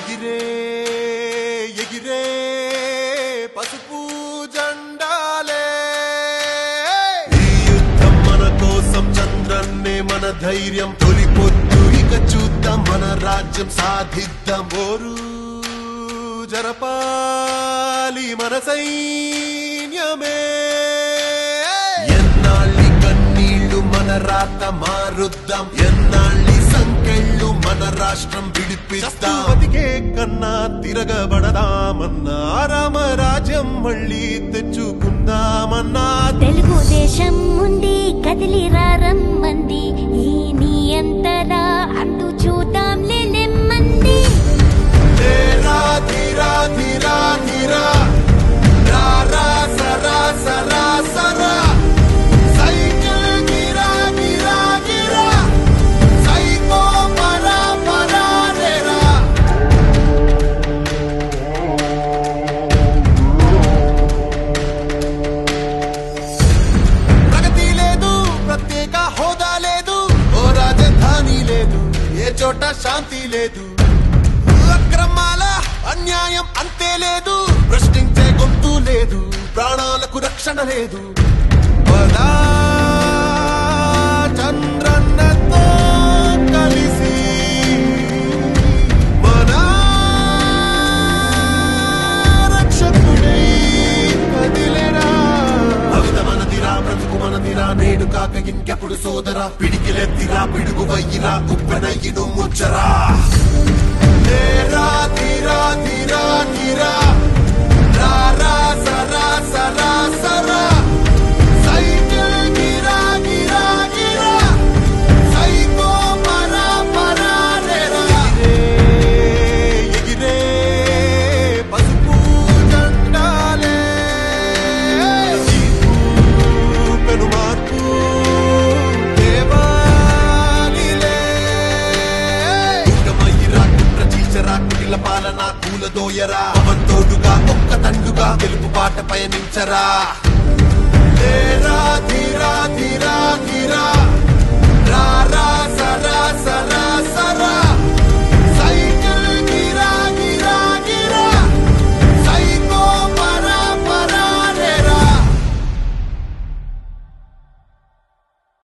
ఎగిరే ఎగిరే పసుపు జెండాలే ఈ యుద్ధం మన కోసం చంద్రన్నే మన ధైర్యం తొలి పొద్దు ఇక చూద్దాం మన రాజ్యం సాధిద్దాం ఓరు జరపాలి మన సైన్యమే ఎన్నాళ్ళి కన్నీళ్లు మన రాత మారుద్దాం ఎన్నాళ్ళి సంకెళ్ళు మన రాష్ట్రం విడిపిస్తాం బతికే కన్నా తిరగబడదామన్నా రామరాజ్యం మళ్ళీ తెచ్చుకుందామన్నా తెలుగుదేశం ఉంది కదిలి రమ్మంది ఈ నీ అంతరా అంటూ చూద్దాం నెమ్మంది తేరా ధీరా ధీరా ధీరా రా రా సరా సరా సరా సైకిల్ గిరా గిరా గిరా సైకో పరా పరా రేరా ప్రగతి లేదు ప్రత్యేక హోదా లేదు ఓ రాజధాని లేదు ఏ చోట శాంతి లేదు అక్రమాల అన్యాయం అంతే లేదు ప్రశ్నించే గొంతు లేదు ప్రాణాలకు రక్షణ లేదు పదా చంద్రన్నతో కలిసి మన రక్షకుడై కదిలేరా భవిత మనదిరా బ్రతుకు మనదిరా నేడు కాక ఇంకెప్పుడు సోదరా పిడికిలెత్తిరా పిడుగు వయ్యిరా ఉప్పెనయ్యిను ముచ్చరా తేరా తీరా తీరా తీరా రా రా సరా సరా సరా సైకిల్ గిరా గిరా గిరా సైకో పరా పరా రేరా ఎగిరే పసుపు జెండాలే చీపు పెను మార్పు దేవాలిలే యుగమయ్యిరా కుట్ర చీచరా కుటిల పాలన కూలదోయరా పవన్ తోడుగా ఒక్క తండుగా తెలుపు పాట పయనించరా తేరా ధీరా ధీరా ధీరా